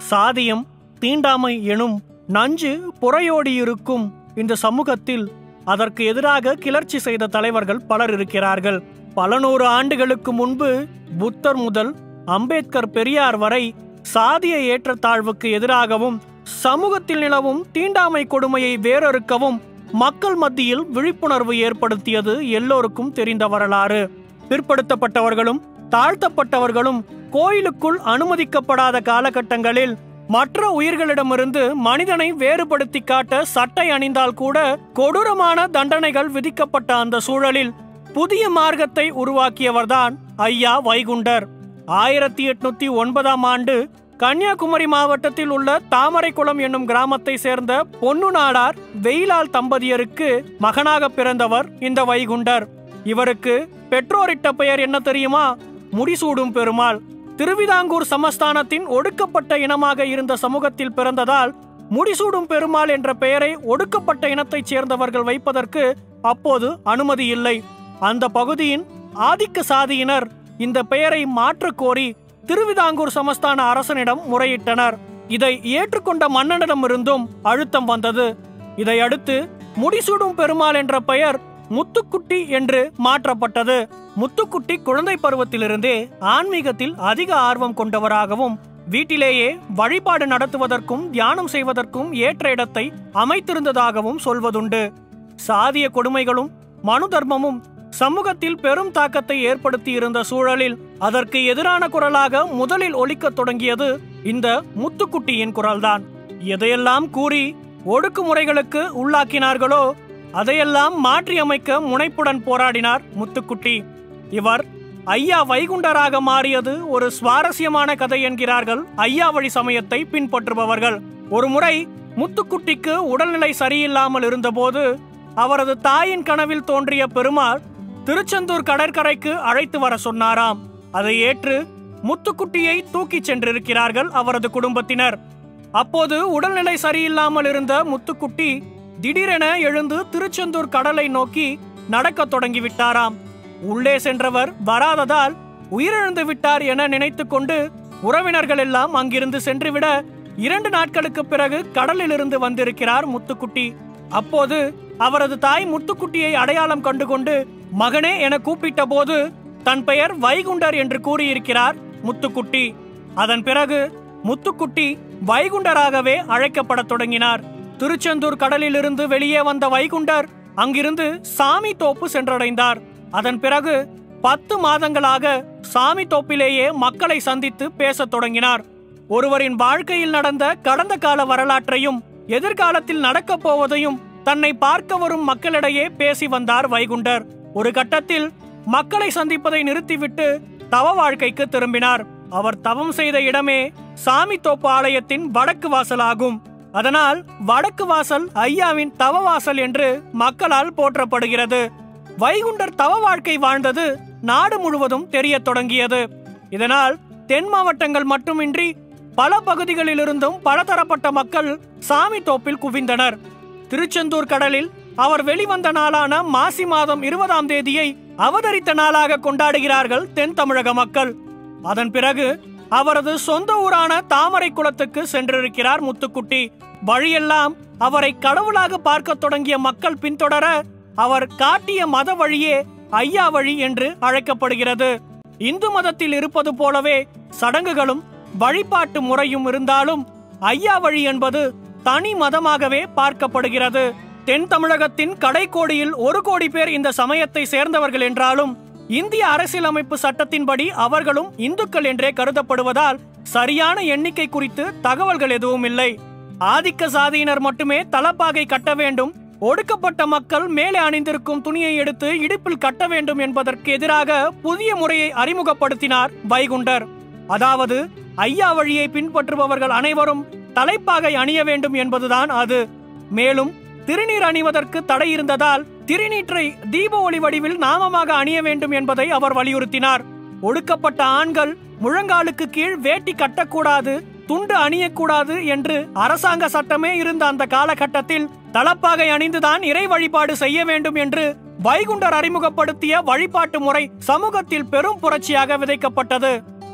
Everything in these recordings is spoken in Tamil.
சாதியம் தீண்டாமை எனும் நஞ்சு புறையோடியிருக்கும் இந்த சமூகத்தில் அதற்கு எதிராக கிளர்ச்சி செய்த தலைவர்கள் பலர் இருக்கிறார்கள் பல நூறு ஆண்டுகளுக்கு முன்பு புத்தர் முதல் அம்பேத்கர் பெரியார் வரை சாதிய ஏற்றத்தாழ்வுக்கு எதிராகவும் சமூகத்தில் நிலவும் தீண்டாமை கொடுமையை வேறறுக்கவும் மக்கள் மத்தியில் விழிப்புணர்வு ஏற்படுத்தியது எல்லோருக்கும் தெரிந்த வரலாறு பிற்படுத்தப்பட்டவர்களும் தாழ்த்தப்பட்டவர்களும் கோயிலுக்குள் அனுமதிக்கப்படாத காலகட்டங்களில் மற்ற உயிர்களிடமிருந்து மனிதனை வேறுபடுத்தி காட்ட சட்டை அணிந்தால் கூட கொடூரமான தண்டனைகள் விதிக்கப்பட்ட அந்த சூழலில் புதிய மார்க்கத்தை உருவாக்கியவர்தான் ஐயா வைகுண்டர் ஆயிரத்தி எட்நூத்தி ஒன்பதாம் ஆண்டு கன்னியாகுமரி மாவட்டத்தில் உள்ள தாமரைக்குளம் என்னும் கிராமத்தை சேர்ந்த பொன்னு நாடார் வெயிலால் தம்பதியருக்கு மகனாக பிறந்தவர் இந்த வைகுண்டர் இவருக்கு பெற்றோரிட்ட பெயர் என்ன தெரியுமா முடிசூடும் பெருமாள் திருவிதாங்கூர் சமஸ்தானத்தின் ஒடுக்கப்பட்ட இனமாக இருந்த சமூகத்தில் பிறந்ததால் முடிசூடும் பெருமாள் என்ற பெயரை ஒடுக்கப்பட்ட இனத்தைச் சேர்ந்தவர்கள் வைப்பதற்கு அப்போது அனுமதி இல்லை அந்த பகுதியின் ஆதிக்க சாதியினர் இந்த பெயரை மாற்றக் கோரி திருவிதாங்கூர் சமஸ்தான அரசனிடம் முறையிட்டனர் இதை ஏற்றுக்கொண்ட மன்னனிடமிருந்தும் அழுத்தம் வந்தது இதையடுத்து முடிசூடும் பெருமாள் என்ற பெயர் முத்துக்குட்டி என்று மாற்றப்பட்டது முத்துக்குட்டி குழந்தை பருவத்திலிருந்தே ஆன்மீகத்தில் அதிக ஆர்வம் கொண்டவராகவும் வீட்டிலேயே வழிபாடு நடத்துவதற்கும் தியானம் செய்வதற்கும் ஏற்ற இடத்தை அமைத்திருந்ததாகவும் சொல்வதுண்டு சாதிய கொடுமைகளும் மனு தர்மமும் சமூகத்தில் பெரும் தாக்கத்தை ஏற்படுத்தி இருந்த சூழலில் அதற்கு எதிரான குரலாக முதலில் ஒலிக்கத் தொடங்கியது இந்த முத்துக்குட்டியின் குரல்தான் எதையெல்லாம் கூறி ஒடுக்குமுறைகளுக்கு உள்ளாக்கினார்களோ அதையெல்லாம் மாற்றியமைக்க முனைப்புடன் போராடினார் முத்துக்குட்டி இவர் ஐயா வைகுண்டராக மாறியது ஒரு சுவாரஸ்யமான கதை என்கிறார்கள் ஐயா வழி சமயத்தை பின்பற்றுபவர்கள் ஒருமுறை முத்துக்குட்டிக்கு உடல்நிலை சரியில்லாமல் இருந்தபோது அவரது தாயின் கனவில் தோன்றிய பெருமாள் திருச்செந்தூர் கடற்கரைக்கு அழைத்து வர சொன்னாராம் அதை ஏற்று முத்துக்குட்டியை தூக்கிச் சென்றிருக்கிறார்கள் அவரது குடும்பத்தினர் அப்போது உடல்நிலை சரியில்லாமல் இருந்த முத்துக்குட்டி திடீரென எழுந்து திருச்செந்தூர் கடலை நோக்கி நடக்கத் தொடங்கிவிட்டாராம் உள்ளே சென்றவர் வராததால் உயிரிழந்து விட்டார் என நினைத்துக் கொண்டு உறவினர்கள் எல்லாம் அங்கிருந்து சென்றுவிட இரண்டு நாட்களுக்கு பிறகு கடலிலிருந்து வந்திருக்கிறார் முத்துக்குட்டி அப்போது அவரது தாய் முத்துக்குட்டியை அடையாளம் கண்டுகொண்டு மகனே என கூப்பிட்ட போது தன் பெயர் வைகுண்டர் என்று கூறியிருக்கிறார் முத்துக்குட்டி அதன் பிறகு முத்துக்குட்டி வைகுண்டராகவே அழைக்கப்படத் தொடங்கினார் திருச்செந்தூர் கடலிலிருந்து வெளியே வந்த வைகுண்டர் அங்கிருந்து சாமி தோப்பு சென்றடைந்தார் அதன் பிறகு பத்து மாதங்களாக சாமி தோப்பிலேயே மக்களை சந்தித்து பேசத் தொடங்கினார் ஒருவரின் வாழ்க்கையில் நடந்த கடந்த கால வரலாற்றையும் எதிர்காலத்தில் நடக்கப் போவதையும் தன்னை பார்க்க வரும் மக்களிடையே பேசி வந்தார் வைகுண்டர் ஒரு கட்டத்தில் மக்களை சந்திப்பதை நிறுத்திவிட்டு தவ வாழ்க்கைக்கு திரும்பினார் அவர் தவம் செய்த இடமே சாமி தோப்பு ஆலயத்தின் வடக்கு வாசலாகும் அதனால் வடக்கு வாசல் ஐயாவின் தவ வாசல் என்று மக்களால் போற்றப்படுகிறது வைகுண்டர் தவ வாழ்க்கை வாழ்ந்தது நாடு முழுவதும் தெரியத் தொடங்கியது இதனால் தென் மாவட்டங்கள் மட்டுமின்றி பல பகுதிகளிலிருந்தும் பலதரப்பட்ட மக்கள் சாமி தோப்பில் குவிந்தனர் திருச்செந்தூர் கடலில் அவர் வெளிவந்த நாளான மாசி மாதம் இருபதாம் தேதியை அவதரித்த நாளாக கொண்டாடுகிறார்கள் தென் தமிழக மக்கள் அதன் பிறகு அவரது சொந்த ஊரான தாமரை குளத்துக்கு சென்றிருக்கிறார் முத்துக்குட்டி வழியெல்லாம் அவரை கடவுளாக பார்க்க தொடங்கிய மக்கள் பின்தொடர அவர் காட்டிய மத வழியே ஐயா வழி என்று அழைக்கப்படுகிறது இந்து மதத்தில் இருப்பது போலவே சடங்குகளும் வழிபாட்டு முறையும் இருந்தாலும் ஐயா வழி என்பது தனி மதமாகவே பார்க்கப்படுகிறது தென் தமிழகத்தின் கடைக்கோடியில் ஒரு கோடி பேர் இந்த சமயத்தை சேர்ந்தவர்கள் என்றாலும் இந்திய அரசியலமைப்பு சட்டத்தின்படி அவர்களும் இந்துக்கள் என்றே கருதப்படுவதால் சரியான எண்ணிக்கை குறித்து தகவல்கள் எதுவும் இல்லை ஆதிக்க சாதியினர் மட்டுமே தலப்பாகை கட்ட வேண்டும் ஒடுக்கப்பட்ட மக்கள் மேலே அணிந்திருக்கும் துணியை எடுத்து இடுப்பில் கட்ட வேண்டும் என்பதற்கு எதிராக புதிய முறையை அறிமுகப்படுத்தினார் வைகுண்டர் அதாவது ஐயா வழியை பின்பற்றுபவர்கள் அனைவரும் தலைப்பாகை அணிய வேண்டும் என்பதுதான் அது மேலும் திருநீர் அணிவதற்கு தடை இருந்ததால் திருநீற்றை தீப ஒளி வடிவில் நாமமாக அணிய வேண்டும் என்பதை அவர் வலியுறுத்தினார் ஒடுக்கப்பட்ட ஆண்கள் முழங்காலுக்கு கீழ் வேட்டி கட்டக்கூடாது துண்டு அணியக்கூடாது என்று அரசாங்க சட்டமே இருந்த அந்த காலகட்டத்தில் தலப்பாகை அணிந்துதான் இறை வழிபாடு செய்ய வேண்டும் என்று வைகுண்டர் அறிமுகப்படுத்திய வழிபாட்டு முறை சமூகத்தில் பெரும் புரட்சியாக விதைக்கப்பட்டது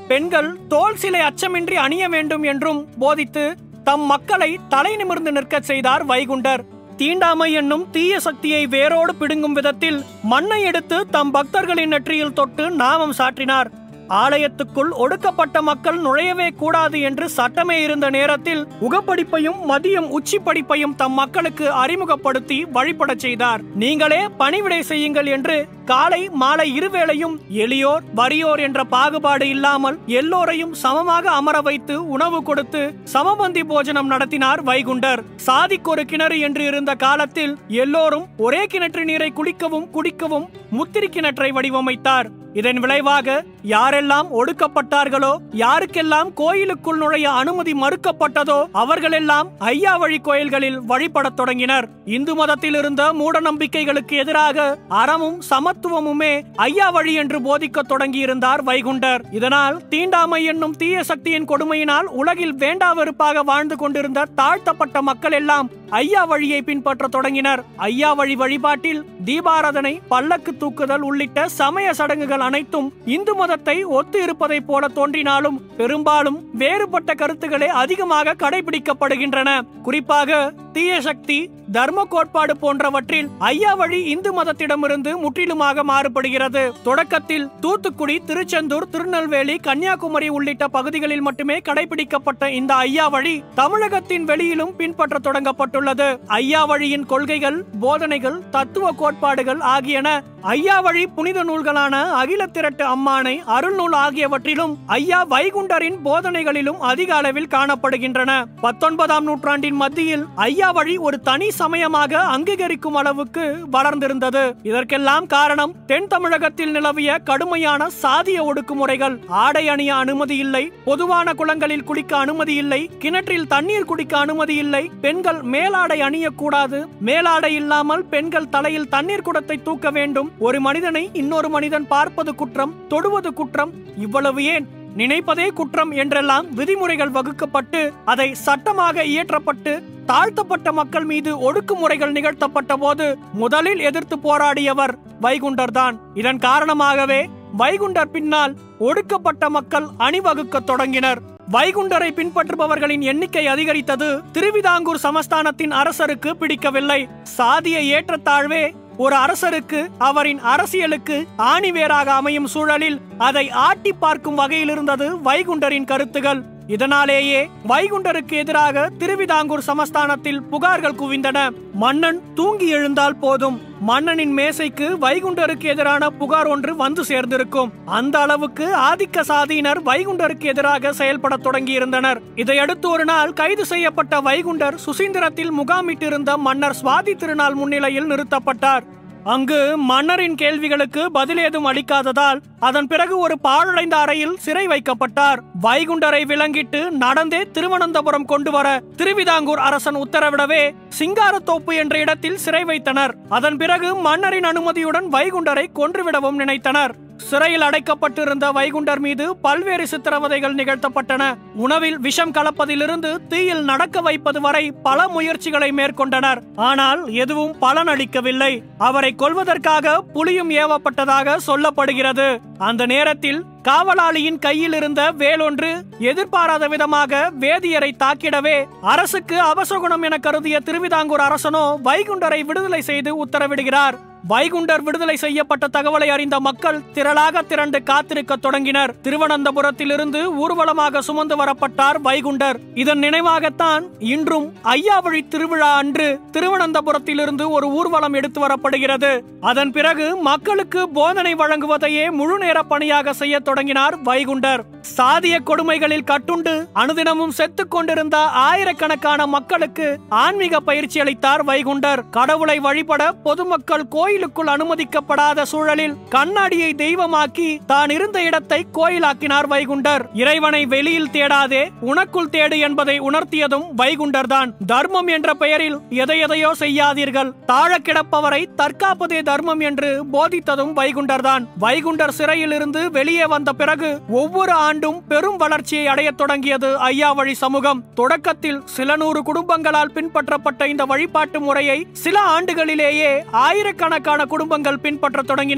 பெண்கள் தோல் சிலை அச்சமின்றி அணிய வேண்டும் என்றும் போதித்து தம் மக்களை தலை நிமிர்ந்து நிற்கச் செய்தார் வைகுண்டர் தீண்டாமை என்னும் தீய சக்தியை வேரோடு பிடுங்கும் விதத்தில் மண்ணை எடுத்து தம் பக்தர்களின் நெற்றியில் தொட்டு நாமம் சாற்றினார் ஆலயத்துக்குள் ஒடுக்கப்பட்ட மக்கள் நுழையவே கூடாது என்று சட்டமே இருந்த நேரத்தில் உகப்படிப்பையும் மதியம் உச்சி படிப்பையும் தம் மக்களுக்கு அறிமுகப்படுத்தி வழிபடச் செய்தார் நீங்களே பணிவிடை செய்யுங்கள் என்று காலை மாலை இருவேளையும் எளியோர் வறியோர் என்ற பாகுபாடு இல்லாமல் எல்லோரையும் சமமாக அமர வைத்து உணவு கொடுத்து சமபந்தி போஜனம் நடத்தினார் வைகுண்டர் சாதிக்கொரு கிணறு என்று இருந்த காலத்தில் எல்லோரும் ஒரே கிணற்று நீரை குளிக்கவும் குடிக்கவும் முத்திரி கிணற்றை வடிவமைத்தார் இதன் விளைவாக யாரெல்லாம் ஒடுக்கப்பட்டார்களோ யாருக்கெல்லாம் கோயிலுக்குள் நுழைய அனுமதி மறுக்கப்பட்டதோ அவர்களெல்லாம் ஐயா வழி கோயில்களில் வழிபடத் தொடங்கினர் இந்து மதத்தில் இருந்த மூட நம்பிக்கைகளுக்கு எதிராக அறமும் சமத்துவமுமே ஐயா வழி என்று போதிக்கத் தொடங்கியிருந்தார் வைகுண்டர் இதனால் தீண்டாமை என்னும் தீய சக்தியின் கொடுமையினால் உலகில் வேண்டா வெறுப்பாக வாழ்ந்து கொண்டிருந்த தாழ்த்தப்பட்ட மக்கள் எல்லாம் ஐயா வழியை பின்பற்ற தொடங்கினர் ஐயா வழி வழிபாட்டில் தீபாராதனை பல்லக்கு தூக்குதல் உள்ளிட்ட சமய சடங்குகள் அனைத்தும் இந்து மதத்தை ஒத்து இருப்பதைப் போல தோன்றினாலும் பெரும்பாலும் வேறுபட்ட கருத்துக்களே அதிகமாக கடைபிடிக்கப்படுகின்றன குறிப்பாக தீய சக்தி தர்ம கோட்பாடு போன்றவற்றில் ஐயா வழி இந்து மதத்திடமிருந்து முற்றிலுமாக மாறுபடுகிறது தொடக்கத்தில் தூத்துக்குடி திருச்செந்தூர் திருநெல்வேலி கன்னியாகுமரி உள்ளிட்ட பகுதிகளில் மட்டுமே கடைபிடிக்கப்பட்ட இந்த ஐயா வழி தமிழகத்தின் வெளியிலும் பின்பற்ற தொடங்கப்பட்டுள்ளது ஐயா வழியின் கொள்கைகள் போதனைகள் தத்துவ கோட்பாடுகள் ஆகியன ஐயா வழி புனித நூல்களான அகில திரட்டு அம்மானை அருள்நூல் ஆகியவற்றிலும் ஐயா வைகுண்டரின் போதனைகளிலும் அதிக அளவில் காணப்படுகின்றன பத்தொன்பதாம் நூற்றாண்டின் மத்தியில் ஐயா வழி ஒரு தனி சமயமாக அங்கீகரிக்கும் அளவுக்கு வளர்ந்திருந்தது இதற்கெல்லாம் காரணம் தென் தமிழகத்தில் நிலவிய கடுமையான சாதிய ஒடுக்குமுறைகள் ஆடை அணிய அனுமதி இல்லை பொதுவான குளங்களில் குளிக்க அனுமதி இல்லை கிணற்றில் தண்ணீர் குடிக்க அனுமதி இல்லை பெண்கள் மேலாடை அணியக்கூடாது மேலாடை இல்லாமல் பெண்கள் தலையில் தண்ணீர் குடத்தை தூக்க வேண்டும் ஒரு மனிதனை இன்னொரு மனிதன் பார்ப்பது குற்றம் தொடுவது குற்றம் இவ்வளவு ஏன் நினைப்பதே குற்றம் என்றெல்லாம் விதிமுறைகள் வகுக்கப்பட்டு அதை சட்டமாக இயற்றப்பட்டு தாழ்த்தப்பட்ட மக்கள் மீது ஒடுக்குமுறைகள் நிகழ்த்தப்பட்ட போது முதலில் எதிர்த்து போராடியவர் வைகுண்டர் தான் இதன் காரணமாகவே வைகுண்டர் பின்னால் ஒடுக்கப்பட்ட மக்கள் அணிவகுக்க தொடங்கினர் வைகுண்டரை பின்பற்றுபவர்களின் எண்ணிக்கை அதிகரித்தது திருவிதாங்கூர் சமஸ்தானத்தின் அரசருக்கு பிடிக்கவில்லை சாதிய ஏற்றத்தாழ்வே ஒரு அரசருக்கு அவரின் அரசியலுக்கு ஆணிவேராக அமையும் சூழலில் அதை ஆட்டி பார்க்கும் வகையில் இருந்தது வைகுண்டரின் கருத்துகள் இதனாலேயே வைகுண்டருக்கு எதிராக திருவிதாங்கூர் சமஸ்தானத்தில் புகார்கள் குவிந்தன மன்னன் தூங்கி எழுந்தால் போதும் மன்னனின் மேசைக்கு வைகுண்டருக்கு எதிரான புகார் ஒன்று வந்து சேர்ந்திருக்கும் அந்த அளவுக்கு ஆதிக்க சாதியினர் வைகுண்டருக்கு எதிராக செயல்பட தொடங்கியிருந்தனர் இதையடுத்து ஒரு நாள் கைது செய்யப்பட்ட வைகுண்டர் சுசீந்திரத்தில் முகாமிட்டிருந்த மன்னர் சுவாதி திருநாள் முன்னிலையில் நிறுத்தப்பட்டார் அங்கு மன்னரின் கேள்விகளுக்கு பதில் ஏதும் அளிக்காததால் அதன் பிறகு ஒரு பாழடைந்த அறையில் சிறை வைக்கப்பட்டார் வைகுண்டரை விலங்கிட்டு நடந்தே திருவனந்தபுரம் கொண்டு வர திருவிதாங்கூர் அரசன் உத்தரவிடவே சிங்காரத்தோப்பு என்ற இடத்தில் சிறை வைத்தனர் அதன் பிறகு மன்னரின் அனுமதியுடன் வைகுண்டரை கொன்றுவிடவும் நினைத்தனர் சிறையில் அடைக்கப்பட்டிருந்த வைகுண்டர் மீது பல்வேறு சித்திரவதைகள் நிகழ்த்தப்பட்டன உணவில் விஷம் கலப்பதிலிருந்து தீயில் நடக்க வைப்பது வரை பல முயற்சிகளை மேற்கொண்டனர் ஆனால் எதுவும் பலனளிக்கவில்லை அவரை கொல்வதற்காக புலியும் ஏவப்பட்டதாக சொல்லப்படுகிறது அந்த நேரத்தில் காவலாளியின் கையில் இருந்த வேலொன்று எதிர்பாராத விதமாக வேதியரை தாக்கிடவே அரசுக்கு அபசகுணம் என கருதிய திருவிதாங்கூர் அரசனோ வைகுண்டரை விடுதலை செய்து உத்தரவிடுகிறார் வைகுண்டர் விடுதலை செய்யப்பட்ட தகவலை அறிந்த மக்கள் திரளாக திரண்டு காத்திருக்க தொடங்கினர் திருவனந்தபுரத்திலிருந்து ஊர்வலமாக சுமந்து வரப்பட்டார் வைகுண்டர் இதன் நினைவாகத்தான் இன்றும் ஐயாவழி திருவிழா அன்று திருவனந்தபுரத்திலிருந்து ஒரு ஊர்வலம் எடுத்து வரப்படுகிறது அதன் பிறகு மக்களுக்கு போதனை வழங்குவதையே முழு நேர பணியாக செய்ய தொடங்கினார் வைகுண்டர் சாதிய கொடுமைகளில் கட்டுண்டு அனுதினமும் செத்துக் கொண்டிருந்த ஆயிரக்கணக்கான மக்களுக்கு ஆன்மீக பயிற்சி அளித்தார் வைகுண்டர் கடவுளை வழிபட பொதுமக்கள் கோயிலுக்குள் அனுமதிக்கப்படாத சூழலில் கண்ணாடியை தெய்வமாக்கி தான் இருந்த இடத்தை கோயிலாக்கினார் வைகுண்டர் இறைவனை வெளியில் தேடாதே உனக்குள் தேடு என்பதை உணர்த்தியதும் வைகுண்டர் தான் தர்மம் என்ற பெயரில் எதை எதையோ செய்யாதீர்கள் தாழ கிடப்பவரை தற்காப்பதே தர்மம் என்று போதித்ததும் வைகுண்டர் தான் வைகுண்டர் சிறையில் இருந்து வெளியே வந்த பிறகு ஒவ்வொரு ஆண்டும் பெரும் வளர்ச்சியை அடையத் தொடங்கியது ஐயா வழி சமூகம் தொடக்கத்தில் சில நூறு குடும்பங்களால் பின்பற்றப்பட்ட இந்த வழிபாட்டு முறையை சில ஆண்டுகளிலேயே ஆயிரக்கணக்கான குடும்பங்கள் பின்பற்ற தொடங்கின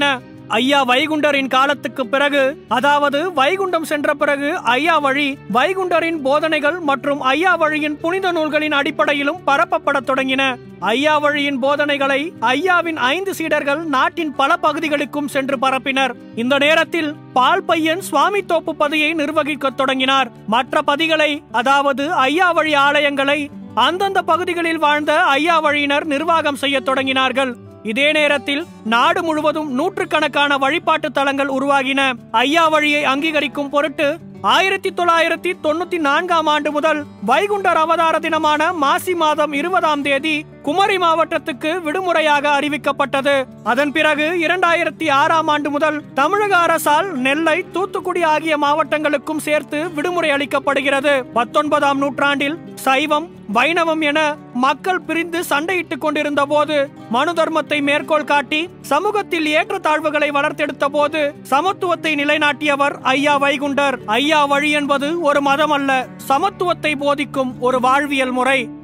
ஐயா வைகுண்டரின் காலத்துக்கு பிறகு அதாவது வைகுண்டம் சென்ற பிறகு ஐயா வழி வைகுண்டரின் போதனைகள் மற்றும் ஐயா வழியின் புனித நூல்களின் அடிப்படையிலும் பரப்பப்படத் தொடங்கின ஐயா வழியின் போதனைகளை ஐயாவின் ஐந்து சீடர்கள் நாட்டின் பல பகுதிகளுக்கும் சென்று பரப்பினர் இந்த நேரத்தில் பால் பையன் சுவாமி தோப்பு பதியை நிர்வகிக்கத் தொடங்கினார் மற்ற பதிகளை அதாவது ஐயா வழி ஆலயங்களை அந்தந்த பகுதிகளில் வாழ்ந்த ஐயா வழியினர் நிர்வாகம் செய்யத் தொடங்கினார்கள் இதே நேரத்தில் நாடு முழுவதும் நூற்றுக்கணக்கான வழிபாட்டு தலங்கள் உருவாகின ஐயா வழியை அங்கீகரிக்கும் பொருட்டு ஆயிரத்தி தொள்ளாயிரத்தி தொண்ணூத்தி நான்காம் ஆண்டு முதல் வைகுண்டர் அவதார தினமான மாசி மாதம் இருபதாம் தேதி குமரி மாவட்டத்துக்கு விடுமுறையாக அறிவிக்கப்பட்டது அதன் பிறகு இரண்டாயிரத்தி ஆறாம் ஆண்டு முதல் தமிழக அரசால் நெல்லை தூத்துக்குடி ஆகிய மாவட்டங்களுக்கும் சேர்த்து விடுமுறை அளிக்கப்படுகிறது பத்தொன்பதாம் நூற்றாண்டில் சைவம் வைணவம் என மக்கள் பிரிந்து சண்டையிட்டுக் கொண்டிருந்த போது மனு தர்மத்தை மேற்கோள் காட்டி சமூகத்தில் ஏற்றத்தாழ்வுகளை வளர்த்தெடுத்த போது சமத்துவத்தை நிலைநாட்டியவர் ஐயா வைகுண்டர் ஐயா வழி என்பது ஒரு மதம் அல்ல சமத்துவத்தை போதிக்கும் ஒரு வாழ்வியல் முறை